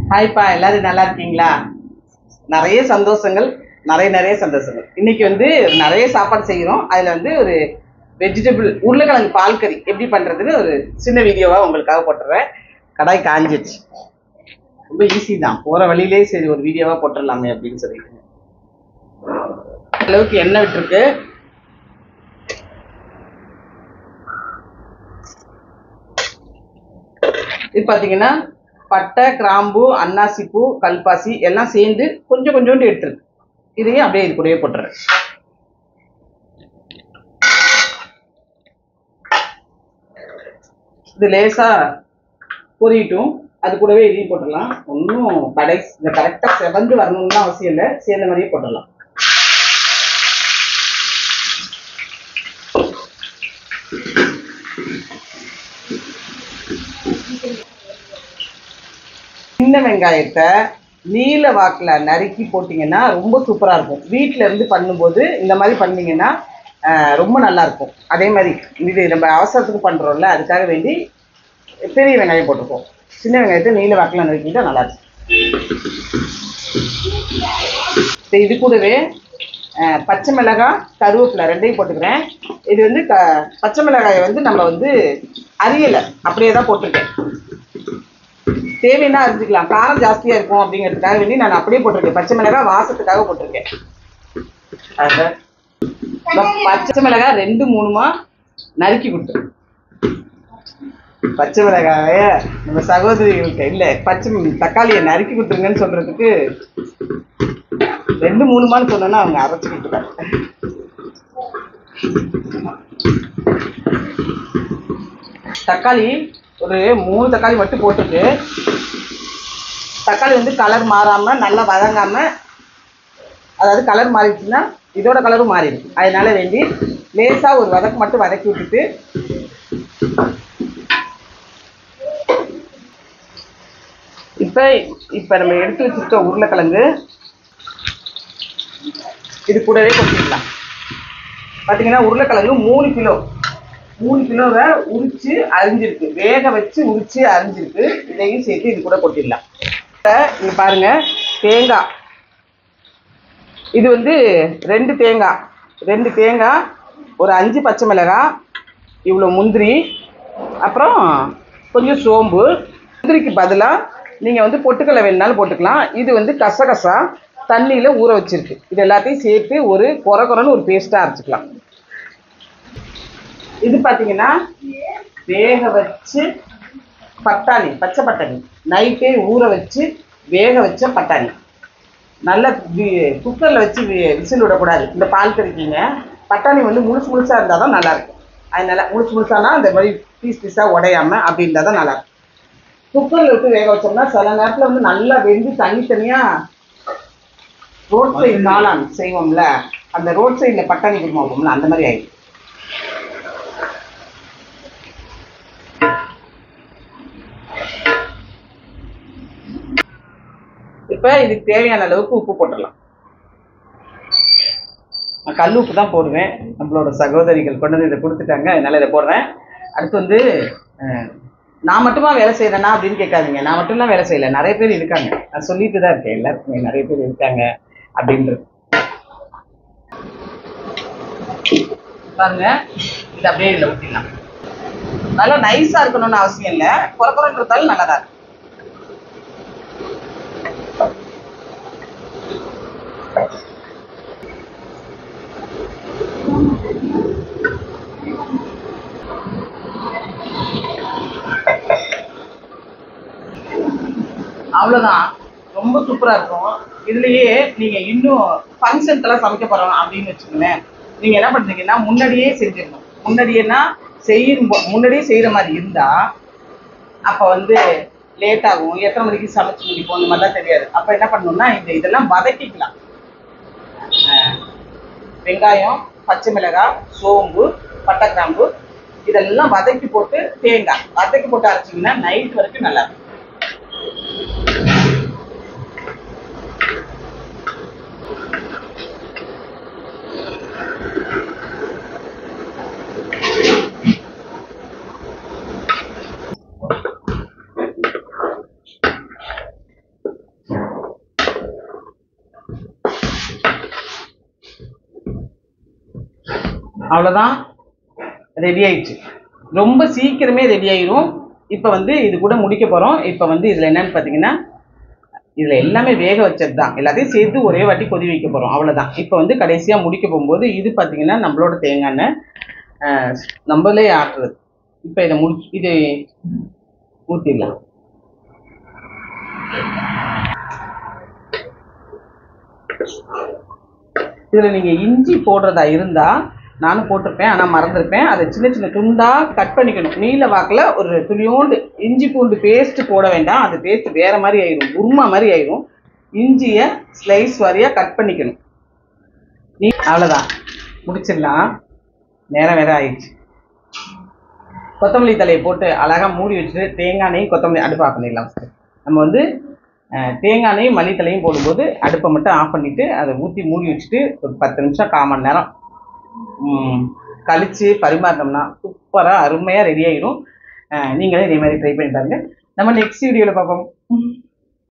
ஹாய்ப்பா எல்லாரும் நல்லா இருக்கீங்களா நிறைய சந்தோஷங்கள் நிறைய நிறைய சந்தோஷங்கள் இன்னைக்கு வந்து நிறைய சாப்பாடு செய்கிறோம் அதில் வந்து ஒரு வெஜிடபிள் உருளைக்கிழங்கு பால் கறி எப்படி பண்ணுறதுன்னு ஒரு சின்ன வீடியோவாக உங்களுக்காக போட்டுறேன் கடாய் காஞ்சிடுச்சு ரொம்ப ஈஸி தான் போகிற வழியிலே சரி ஒரு வீடியோவாக போட்டுடலாமே அப்படின்னு சொல்லிட்டு அளவுக்கு எண்ணெய் விட்டுருக்கு இது பார்த்தீங்கன்னா பட்டை கிராம்பு அன்னாசிப்பூ கல்பாசி எல்லாம் சேர்ந்து கொஞ்சம் கொஞ்சோண்டு எடுத்துருக்கு இதையும் அப்படியே இது கூடவே போட்டுறேன் இது லேசா பொரியட்டும் அது கூடவே இதையும் போட்டுடலாம் ஒன்றும் கடை இந்த கரெக்டாக செவந்து வரணும்னு அவசியம் இல்லை சேர்ந்த மாதிரியே போட்டுடலாம் சின்ன வெங்காயத்தை நீல வாக்கில் நறுக்கி போட்டிங்கன்னா ரொம்ப சூப்பராக இருக்கும் வீட்டில் இருந்து பண்ணும்போது இந்த மாதிரி பண்ணீங்கன்னா ஆஹ், ரொம்ப நல்லா இருக்கும் அதே மாதிரி இது நம்ம அவசரத்துக்கு பண்ணுறோம்ல அதுக்காக வேண்டி பெரிய வெங்காயம் போட்டிருக்கோம் சின்ன வெங்காயத்தை நீல வாக்கில் நறுக்கிட்டா நல்லா இருக்கும் இப்போ இது கூடவே ஆஹ், பச்சை மிளகாய் கருவேப்பிலை ரெண்டையும் போட்டுக்கிறேன் இது வந்து க பச்சை மிளகாயை வந்து நம்ம வந்து அரியலை அப்படியே தான் போட்டிருக்கேன் தேவைன்னா அரிஞ்சிக்கலாம் காரம் ஜாஸ்தியா இருக்கும் அப்படிங்கிறதுக்காக வேண்டி நான் அப்படியே போட்டிருக்கேன் பச்சை மிளகாய் வாசத்துக்காக போட்டிருக்கேன் ஆக, இந்த பச்சை மிளகாய் ரெண்டு மூணுமா நறுக்கி கொடுத்துரு பச்சை மிளகாய நம்ம சகோதரிகளுக்கு இல்ல பச்சை மி- தக்காளியை நறுக்கி கொடுத்துருங்கன்னு சொல்றதுக்கு ரெண்டு மூணுமான்னு சொன்னோன்னா அவங்க அரைச்சு கொடுத்துட்டாங்க தக்காளி ஒரு மூணு தக்காளி மட்டும் போட்டுட்டு தக்காளி வந்து கலர் மாறாம நல்லா வதங்காம அதாவது கலர் மாறிடுச்சுன்னா இதோட கலரும் மாறிடும் அதனால வேண்டி லேசா ஒரு வதக்கு மட்டும் வதக்கி விட்டுட்டு இப்போ இப்போ நம்ம எடுத்து வச்சிருக்க உருளைக்கிழங்கு இது கூடவே கொட்டிடலாம் பார்த்தீங்கன்னா உருளைக்கிழங்கு மூணு கிலோ மூணு கிலோவை உரிச்சு அரிஞ்சிருக்கு வேக வச்சு உரிச்சு அரிஞ்சிருக்கு இதையும் சேர்த்து இது கூட கொட்டிடலாம் இங்க பாருங்க தேங்காய் இது வந்து ரெண்டு தேங்காய் ரெண்டு தேங்காய் ஒரு அஞ்சு பச்சை மிளகாய் இவ்வளோ முந்திரி அப்புறம் கொஞ்சம் சோம்பு முந்திரிக்கு பதிலாக நீங்கள் வந்து பொட்டுக்கடலை வேணுனாலும் போட்டுக்கலாம் இது வந்து கசகசா தண்ணியில் ஊற வச்சிருக்கு இது எல்லாத்தையும் சேர்த்து ஒரு கொர கொரன்னு ஒரு பேஸ்ட்டாக அரைச்சிக்கலாம் இது பார்த்தீங்கன்னா வேக வச்சு பட்டாணி பச்சை பட்டாணி நைட்டே ஊற வச்சு வேக வச்ச பட்டாணி நல்லா குக்கரில் வச்சு வி- விசில் விடக்கூடாது இந்த பால் கறிக்கிங்க பட்டாணி வந்து முழுசு முழுசாக இருந்தால் தான் நல்லாயிருக்கும் அதனால முழுசு முழுசானா அந்த மாதிரி பீஸ் பீஸாக உடையாம அப்படி இருந்தால் தான் நல்லாயிருக்கும் குக்கரில் விட்டு வேக வச்சோம்னா சில நேரத்தில் வந்து நல்லா வெந்து தனி தனியாக ரோட் சைடு காளான் செய்வோம்ல அந்த ரோட் சைடில் பட்டாணி குருமா வைப்போம்ல அந்த மாதிரி ஆயிடும் இப்போ இதுக்கு தேவையான அளவுக்கு உப்பு போட்டுடலாம் நான் கல் உப்பு தான் போடுவேன் நம்மளோட சகோதரிகள் கொண்டு வந்து இதை கொடுத்துட்டாங்க அதனால இதை போடுறேன் அடுத்து வந்து அஹ், நான் மட்டுமா வேலை செய்கிறேனா அப்படின்னு கேட்காதீங்க நான் மட்டும்லாம் வேலை செய்யலை நிறைய பேர் இருக்காங்க நான் சொல்லிட்டு தான் இருக்கேன் எல்லாருக்குமே நிறைய பேர் இருக்காங்க அப்படின்றது பாருங்க இது அப்படியே இதில் ஊற்றிடலாம் நல்லா நைஸாக இருக்கணும்னு அவசியம் இல்லை குறை குறைன்றதாலும் நல்லா தான் இருக்கும் அவ்வளோதான் ரொம்ப சூப்பராக இருக்கும் இதுலயே நீங்கள் இன்னும் ஃபங்க்ஷனுக்கெல்லாம் சமைக்க போகிறோம் அப்படின்னு வச்சுக்கோங்களேன் நீங்கள் என்ன பண்ணுறீங்கன்னா முன்னாடியே செஞ்சிடணும் முன்னாடியேனா செய்யும் போ- முன்னாடியே செய்கிற மாதிரி இருந்தால் அப்போ வந்து லேட் ஆகும் எத்தனை மணிக்கு சமைச்சு முடிப்போம் இந்த மாதிரிலாம் தெரியாது அப்போ என்ன பண்ணணும்னா இந்த இதெல்லாம் வதக்கிக்கலாம் அஹ் வெங்காயம் பச்சை மிளகாய் சோம்பு பட்டை கிராம்பு இதெல்லாம் வதக்கி போட்டு தேங்காய் வதக்கி போட்டு அரைச்சிங்கன்னா நைட் வரைக்கும் நல்லா இருக்கும் அவ்வளோதான் ரெடி ஆயிடுச்சு ரொம்ப சீக்கிரமே ரெடி ஆயிரும் இப்போ வந்து இது கூட முடிக்க போகிறோம் இப்போ வந்து இதில் என்னன்னு பார்த்தீங்கன்னா இதில் எல்லாமே வேக வச்சது தான் எல்லாத்தையும் சேர்த்து ஒரே வாட்டி கொதி வைக்க போகிறோம் அவ்வளோதான் இப்போ வந்து கடைசியாக முடிக்க போகும்போது இது பார்த்தீங்கன்னா நம்மளோட தேங்காய் எண்ணெய் ஆஹ், நம்மளே ஆட்டுறது இப்போ இதை முடிச்சு இது ஊற்றிடலாம் இதில் நீங்கள் இஞ்சி போடுறதா இருந்தால் நானும் போட்டிருப்பேன் ஆனால் மறந்துருப்பேன் அதை சின்ன சின்ன துண்டாக கட் பண்ணிக்கணும் நீல வாக்கில் ஒரு துளியோண்டு இஞ்சி பூண்டு பேஸ்ட் போட வேண்டாம் அது பேஸ்ட் வேறு மாதிரி ஆயிடும் குருமா மாதிரி ஆயிடும் இஞ்சியை ஸ்லைஸ் வாரியாக கட் பண்ணிக்கணும் நீ அவ்வளோதான் முடிச்சிடலாம் நேரம் வேற ஆயிடுச்சு கொத்தமல்லி தலையை போட்டு அழகாக மூடி வச்சுட்டு தேங்காய் நெய் கொத்தமல்லி அடுப்பு ஆஃப் பண்ணிடலாம் சார் நம்ம வந்து அஹ், தேங்காய் நெய் மல்லித்தலையும் போடும்போது அடுப்பை மட்டும் ஆஃப் பண்ணிவிட்டு அதை ஊற்றி மூடி வச்சுட்டு ஒரு பத்து நிமிஷம் கால் மணி நேரம் ம், கழிச்சு பரிமாறினோம்னா சூப்பராக அருமையாக ரெடி ஆயிடும் அஹ், நீங்களே இதே மாதிரி ட்ரை பண்ணி பாருங்க நம்ம நெக்ஸ்ட் வீடியோவில் பார்ப்போம்